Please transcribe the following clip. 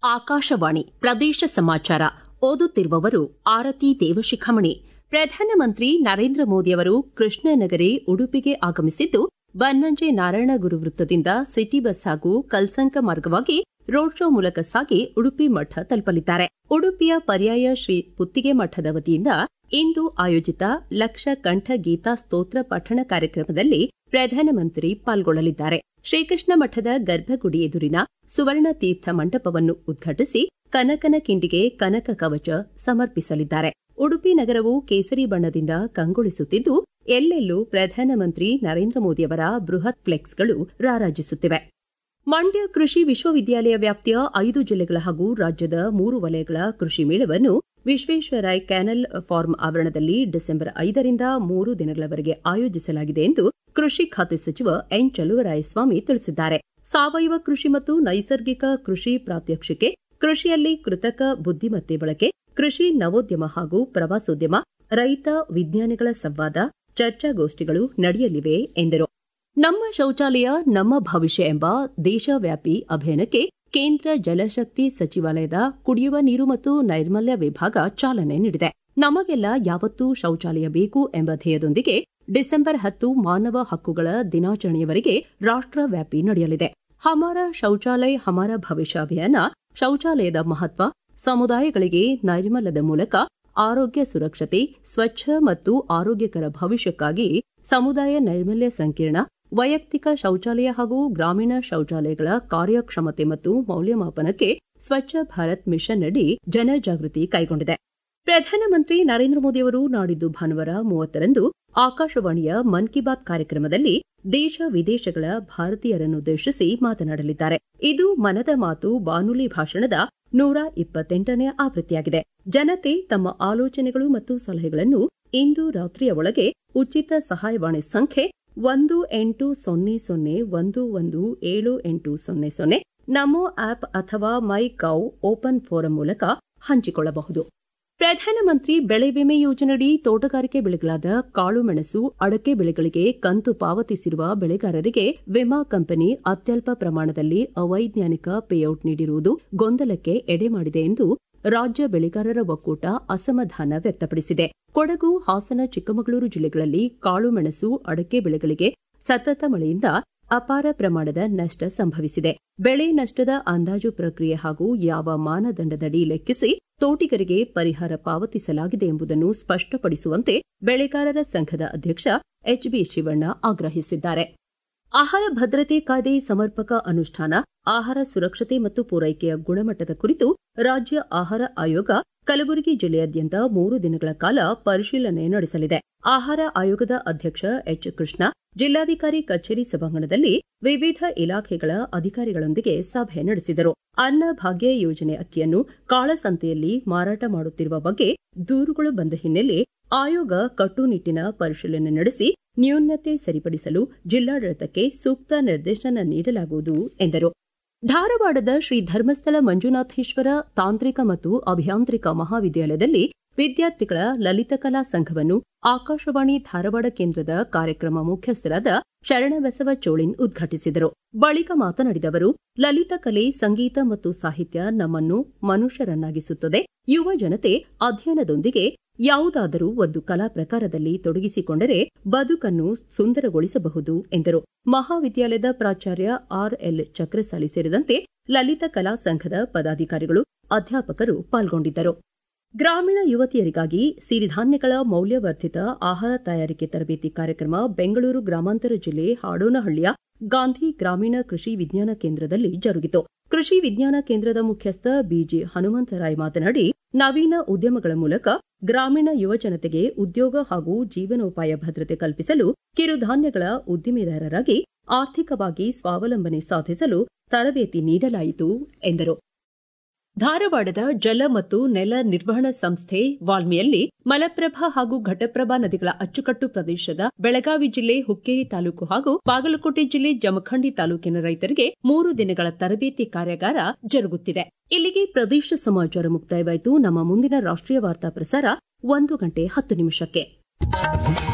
ಆಕಾಶವಾಣಿ ಪ್ರದೇಶ ಸಮಾಚಾರ ಓದುತ್ತಿರುವವರು ಆರತಿ ದೇವಶಿಖಾಮಣಿ ಪ್ರಧಾನಮಂತ್ರಿ ನರೇಂದ್ರ ಮೋದಿಯವರು ಕೃಷ್ಣನಗರಿ ಉಡುಪಿಗೆ ಆಗಮಿಸಿದ್ದು ಬನ್ನಂಜೆ ನಾರಾಯಣಗುರು ವೃತ್ತದಿಂದ ಸಿಟಿ ಬಸ್ ಹಾಗೂ ಕಲ್ಸಂಕ ಮಾರ್ಗವಾಗಿ ರೋಡ್ ಶೋ ಮೂಲಕ ಸಾಗಿ ಉಡುಪಿ ಮಠ ತಲುಪಲಿದ್ದಾರೆ ಉಡುಪಿಯ ಪರ್ಯಾಯ ಶ್ರೀ ಪುತ್ತಿಗೆ ಮಠದ ವತಿಯಿಂದ ಇಂದು ಆಯೋಜಿತ ಲಕ್ಷ ಕಂಠ ಗೀತಾ ಸ್ತೋತ್ರ ಪಠಣ ಕಾರ್ಯಕ್ರಮದಲ್ಲಿ ಪ್ರಧಾನಮಂತ್ರಿ ಪಾಲ್ಗೊಳ್ಳಲಿದ್ದಾರೆ ಶ್ರೀಕೃಷ್ಣ ಮಠದ ಗರ್ಭಗುಡಿ ಎದುರಿನ ಸುವರ್ಣ ತೀರ್ಥ ಮಂಟಪವನ್ನು ಉದ್ಘಾಟಿಸಿ ಕನಕನ ಕಿಂಡಿಗೆ ಕನಕ ಕವಚ ಸಮರ್ಪಿಸಲಿದ್ದಾರೆ ಉಡುಪಿ ನಗರವು ಕೇಸರಿ ಬಣ್ಣದಿಂದ ಕಂಗೊಳಿಸುತ್ತಿದ್ದು ಎಲ್ಲೆಲ್ಲೂ ಪ್ರಧಾನಮಂತ್ರಿ ನರೇಂದ್ರ ಮೋದಿಯವರ ಬೃಹತ್ ಫ್ಲೆಕ್ಸ್ಗಳು ರಾರಾಜಿಸುತ್ತಿವೆ ಮಂಡ್ಯ ಕೃಷಿ ವಿಶ್ವವಿದ್ಯಾಲಯ ವ್ಯಾಪ್ತಿಯ ಐದು ಜಿಲ್ಲೆಗಳ ಹಾಗೂ ರಾಜ್ಯದ ಮೂರು ವಲಯಗಳ ಕೃಷಿ ಮೇಳವನ್ನು ವಿಶ್ವೇಶ್ವರಾಯ್ ಕ್ಯಾನಲ್ ಫಾರ್ಮ್ ಆವರಣದಲ್ಲಿ ಡಿಸೆಂಬರ್ ಐದರಿಂದ ಮೂರು ದಿನಗಳವರೆಗೆ ಆಯೋಜಿಸಲಾಗಿದೆ ಎಂದು ಕೃಷಿ ಖಾತೆ ಸಚಿವ ಎನ್ ಚಲುವರಾಯಸ್ವಾಮಿ ತಿಳಿಸಿದ್ದಾರೆ ಸಾವಯವ ಕೃಷಿ ಮತ್ತು ನೈಸರ್ಗಿಕ ಕೃಷಿ ಪ್ರಾತ್ಯಕ್ಷಿಕೆ ಕೃಷಿಯಲ್ಲಿ ಕೃತಕ ಬುದ್ದಿಮತ್ತೆ ಬಳಕೆ ಕೃಷಿ ನವೋದ್ಯಮ ಹಾಗೂ ಪ್ರವಾಸೋದ್ಯಮ ರೈತ ವಿಜ್ಞಾನಿಗಳ ಸಂವಾದ ಚರ್ಚಾಗೋಷ್ಠಿಗಳು ನಡೆಯಲಿವೆ ಎಂದರು ನಮ್ಮ ಶೌಚಾಲಯ ನಮ್ಮ ಭವಿಷ್ಯ ಎಂಬ ದೇಶವ್ಯಾಪಿ ಅಭಿಯಾನಕ್ಕೆ ಕೇಂದ್ರ ಜಲಶಕ್ತಿ ಸಚಿವಾಲಯದ ಕುಡಿಯುವ ನೀರು ಮತ್ತು ನೈರ್ಮಲ್ಯ ವಿಭಾಗ ಚಾಲನೆ ನೀಡಿದೆ ನಮಗೆಲ್ಲ ಯಾವತ್ತೂ ಶೌಚಾಲಯ ಬೇಕು ಎಂಬ ಧ್ಯೇಯದೊಂದಿಗೆ ಡಿಸೆಂಬರ್ ಹತ್ತು ಮಾನವ ಹಕ್ಕುಗಳ ದಿನಾಚರಣೆಯವರೆಗೆ ರಾಷ್ಟವ್ಯಾಪಿ ನಡೆಯಲಿದೆ ಹಮಾರ ಶೌಚಾಲಯ ಹಮಾರ ಭವಿಷ್ಯ ಅಭಿಯಾನ ಶೌಚಾಲಯದ ಮಹತ್ವ ಸಮುದಾಯಗಳಿಗೆ ನೈರ್ಮಲ್ಯದ ಮೂಲಕ ಆರೋಗ್ಯ ಸುರಕ್ಷತೆ ಸ್ವಚ್ಛ ಮತ್ತು ಆರೋಗ್ಯಕರ ಭವಿಷ್ಯಕ್ಕಾಗಿ ಸಮುದಾಯ ನೈರ್ಮಲ್ಯ ಸಂಕೀರ್ಣ ವೈಯಕ್ತಿಕ ಶೌಚಾಲಯ ಹಾಗೂ ಗ್ರಾಮೀಣ ಶೌಚಾಲಯಗಳ ಕಾರ್ಯಕ್ಷಮತೆ ಮತ್ತು ಮೌಲ್ಯಮಾಪನಕ್ಕೆ ಸ್ವಚ್ಛ ಭಾರತ್ ಮಿಷನ್ ಅಡಿ ಜನಜಾಗೃತಿ ಕೈಗೊಂಡಿದೆ ಪ್ರಧಾನಮಂತ್ರಿ ನರೇಂದ್ರ ಮೋದಿಯವರು ನಾಡಿದ್ದು ಭಾನುವಾರ ಮೂವತ್ತರಂದು ಆಕಾಶವಾಣಿಯ ಮನ್ ಕಿ ಬಾತ್ ಕಾರ್ಯಕ್ರಮದಲ್ಲಿ ದೇಶ ವಿದೇಶಗಳ ಭಾರತೀಯರನ್ನುದ್ದೇಶಿಸಿ ಮಾತನಾಡಲಿದ್ದಾರೆ ಇದು ಮನದ ಮಾತು ಬಾನುಲಿ ಭಾಷಣದ ನೂರ ಇಪ್ಪತ್ತೆಂಟನೇ ಆವೃತ್ತಿಯಾಗಿದೆ ಜನತೆ ತಮ್ಮ ಆಲೋಚನೆಗಳು ಮತ್ತು ಸಲಹೆಗಳನ್ನು ಇಂದು ರಾತ್ರಿಯ ಒಳಗೆ ಉಚಿತ ಸಹಾಯವಾಣಿ ಸಂಖ್ಯೆ ಒಂದು ಎಂಟು ಸೊನ್ನೆ ಸೊನ್ನೆ ಒಂದು ಒಂದು ಏಳು ಎಂಟು ಸೊನ್ನೆ ಸೊನ್ನೆ ನಮೋ ಆಪ್ ಅಥವಾ ಮೈ ಗೌ ಓಪನ್ ಫೋರಂ ಮೂಲಕ ಹಂಚಿಕೊಳ್ಳಬಹುದು ಪ್ರಧಾನಮಂತ್ರಿ ಬೆಳೆ ವಿಮೆ ಯೋಜನೆಯಡಿ ತೋಟಗಾರಿಕೆ ಬೆಳೆಗಳಾದ ಕಾಳುಮೆಣಸು ಅಡಕೆ ಬೆಳೆಗಳಿಗೆ ಕಂತು ಪಾವತಿಸಿರುವ ಬೆಳೆಗಾರರಿಗೆ ವಿಮಾ ಕಂಪನಿ ಅತ್ಯಲ್ಪ ಪ್ರಮಾಣದಲ್ಲಿ ಅವೈಜ್ಞಾನಿಕ ಪೇಔಟ್ ನೀಡಿರುವುದು ಗೊಂದಲಕ್ಕೆ ಎಡೆ ಮಾಡಿದೆ ಎಂದು ರಾಜ್ಯ ಬೆಳೆಗಾರರ ಒಕ್ಕೂಟ ಅಸಮಾಧಾನ ವ್ಯಕ್ತಪಡಿಸಿದೆ ಕೊಡಗು ಹಾಸನ ಚಿಕ್ಕಮಗಳೂರು ಜಿಲ್ಲೆಗಳಲ್ಲಿ ಕಾಳುಮೆಣಸು ಅಡಕೆ ಬೆಳೆಗಳಿಗೆ ಸತತ ಮಳೆಯಿಂದ ಅಪಾರ ಪ್ರಮಾಣದ ನಷ್ಟ ಸಂಭವಿಸಿದೆ ಬೆಳೆ ನಷ್ಟದ ಅಂದಾಜು ಪ್ರಕ್ರಿಯೆ ಹಾಗೂ ಯಾವ ಮಾನದಂಡದಡಿ ಲೆಕ್ಕಿಸಿ ತೋಟಿಗರಿಗೆ ಪರಿಹಾರ ಪಾವತಿಸಲಾಗಿದೆ ಎಂಬುದನ್ನು ಸ್ಪಷ್ಟಪಡಿಸುವಂತೆ ಬೆಳೆಗಾರರ ಸಂಘದ ಅಧ್ಯಕ್ಷ ಎಚ್ಬಿ ಶಿವಣ್ಣ ಆಗ್ರಹಿಸಿದ್ದಾರೆ ಆಹಾರ ಭದ್ರತೆ ಕಾಯ್ದೆ ಸಮರ್ಪಕ ಅನುಷ್ಠಾನ ಆಹಾರ ಸುರಕ್ಷತೆ ಮತ್ತು ಪೂರೈಕೆಯ ಗುಣಮಟ್ಟದ ಕುರಿತು ರಾಜ್ಯ ಆಹಾರ ಆಯೋಗ ಕಲಬುರಗಿ ಜಿಲ್ಲೆಯಾದ್ಯಂತ ಮೂರು ದಿನಗಳ ಕಾಲ ಪರಿಶೀಲನೆ ನಡೆಸಲಿದೆ ಆಹಾರ ಆಯೋಗದ ಅಧ್ಯಕ್ಷ ಎಚ್ ಕೃಷ್ಣ ಜಿಲ್ಲಾಧಿಕಾರಿ ಕಚೇರಿ ಸಭಾಂಗಣದಲ್ಲಿ ವಿವಿಧ ಇಲಾಖೆಗಳ ಅಧಿಕಾರಿಗಳೊಂದಿಗೆ ಸಭೆ ನಡೆಸಿದರು ಅನ್ನ ಭಾಗ್ಯ ಯೋಜನೆ ಅಕ್ಕಿಯನ್ನು ಕಾಳಸಂತೆಯಲ್ಲಿ ಮಾರಾಟ ಮಾಡುತ್ತಿರುವ ಬಗ್ಗೆ ದೂರುಗಳು ಬಂದ ಹಿನ್ನೆಲೆ ಆಯೋಗ ಕಟ್ಟುನಿಟ್ಟಿನ ಪರಿಶೀಲನೆ ನಡೆಸಿ ನ್ಯೂನತೆ ಸರಿಪಡಿಸಲು ಜಿಲ್ಲಾಡಳಿತಕ್ಕೆ ಸೂಕ್ತ ನಿರ್ದೇಶನ ನೀಡಲಾಗುವುದು ಎಂದರು ಧಾರವಾಡದ ಶ್ರೀ ಧರ್ಮಸ್ಥಳ ಮಂಜುನಾಥೇಶ್ವರ ತಾಂತ್ರಿಕ ಮತ್ತು ಅಭಿಯಾಂತ್ರಿಕ ಮಹಾವಿದ್ಯಾಲಯದಲ್ಲಿ ವಿದ್ಯಾರ್ಥಿಗಳ ಲಲಿತಕಲಾ ಸಂಘವನ್ನು ಆಕಾಶವಾಣಿ ಧಾರವಾಡ ಕೇಂದ್ರದ ಕಾರ್ಯಕ್ರಮ ಮುಖ್ಯಸ್ಥರಾದ ಶರಣಬಸವ ಚೋಳಿನ್ ಉದ್ಘಾಟಿಸಿದರು ಬಳಿಕ ಮಾತನಾಡಿದ ಅವರು ಲಲಿತಕಲೆ ಸಂಗೀತ ಮತ್ತು ಸಾಹಿತ್ಯ ನಮ್ಮನ್ನು ಮನುಷ್ಯರನ್ನಾಗಿಸುತ್ತದೆ ಯುವ ಜನತೆ ಅಧ್ಯಯನದೊಂದಿಗೆ ಯಾವುದಾದರೂ ಒಂದು ಕಲಾ ಪ್ರಕಾರದಲ್ಲಿ ತೊಡಗಿಸಿಕೊಂಡರೆ ಬದುಕನ್ನು ಸುಂದರಗೊಳಿಸಬಹುದು ಎಂದರು ಮಹಾವಿದ್ಯಾಲಯದ ಪ್ರಾಚಾರ್ಯ ಆರ್ಎಲ್ ಚಕ್ರಸಾಲಿ ಸೇರಿದಂತೆ ಲಲಿತ ಕಲಾ ಸಂಘದ ಪದಾಧಿಕಾರಿಗಳು ಅಧ್ಯಾಪಕರು ಪಾಲ್ಗೊಂಡಿದ್ದರು ಗ್ರಾಮೀಣ ಯುವತಿಯರಿಗಾಗಿ ಸಿರಿಧಾನ್ಯಗಳ ಮೌಲ್ಯವರ್ಧಿತ ಆಹಾರ ತಯಾರಿಕೆ ತರಬೇತಿ ಕಾರ್ಯಕ್ರಮ ಬೆಂಗಳೂರು ಗ್ರಾಮಾಂತರ ಜಿಲ್ಲೆ ಹಾಡೋನಹಳ್ಳಿಯ ಗಾಂಧಿ ಗ್ರಾಮೀಣ ಕೃಷಿ ವಿಜ್ಞಾನ ಕೇಂದ್ರದಲ್ಲಿ ಜರುಗಿತು ಕೃಷಿ ವಿಜ್ಞಾನ ಕೇಂದ್ರದ ಮುಖ್ಯಸ್ಥ ಬಿಜಿ ಹನುಮಂತರಾಯ್ ಮಾತನಾಡಿ ನವೀನ ಉದ್ಯಮಗಳ ಮೂಲಕ ಗ್ರಾಮೀಣ ಯುವಜನತೆಗೆ ಉದ್ಯೋಗ ಹಾಗೂ ಜೀವನೋಪಾಯ ಭದ್ರತೆ ಕಲ್ಪಿಸಲು ಕಿರುಧಾನ್ಯಗಳ ಉದ್ದಿಮೆದಾರರಾಗಿ ಆರ್ಥಿಕವಾಗಿ ಸ್ವಾವಲಂಬನೆ ಸಾಧಿಸಲು ತರಬೇತಿ ನೀಡಲಾಯಿತು ಎಂದರು ಧಾರವಾಡದ ಜಲ ಮತ್ತು ನೆಲ ನಿರ್ವಹಣಾ ಸಂಸ್ಥೆ ವಾಲ್ಮಿಯಲ್ಲಿ ಮಲಪ್ರಭಾ ಹಾಗೂ ಘಟಪ್ರಭಾ ನದಿಗಳ ಅಚ್ಚುಕಟ್ಟು ಪ್ರದೇಶದ ಬೆಳಗಾವಿ ಜಿಲ್ಲೆ ಹುಕ್ಕೇರಿ ತಾಲೂಕು ಹಾಗೂ ಬಾಗಲಕೋಟೆ ಜಿಲ್ಲೆ ಜಮಖಂಡಿ ತಾಲೂಕಿನ ರೈತರಿಗೆ ಮೂರು ದಿನಗಳ ತರಬೇತಿ ಕಾರ್ಯಾಗಾರ ಜರುಗುತ್ತಿದೆ ಇಲ್ಲಿಗೆ ಪ್ರದೇಶ ಸಮಾಚಾರ ಮುಕ್ತಾಯವಾಯಿತು ನಮ್ಮ ಮುಂದಿನ ರಾಷ್ಟೀಯ ವಾರ್ತಾ ಪ್ರಸಾರ ಒಂದು ಗಂಟೆ ಹತ್ತು ನಿಮಿಷಕ್ಕೆ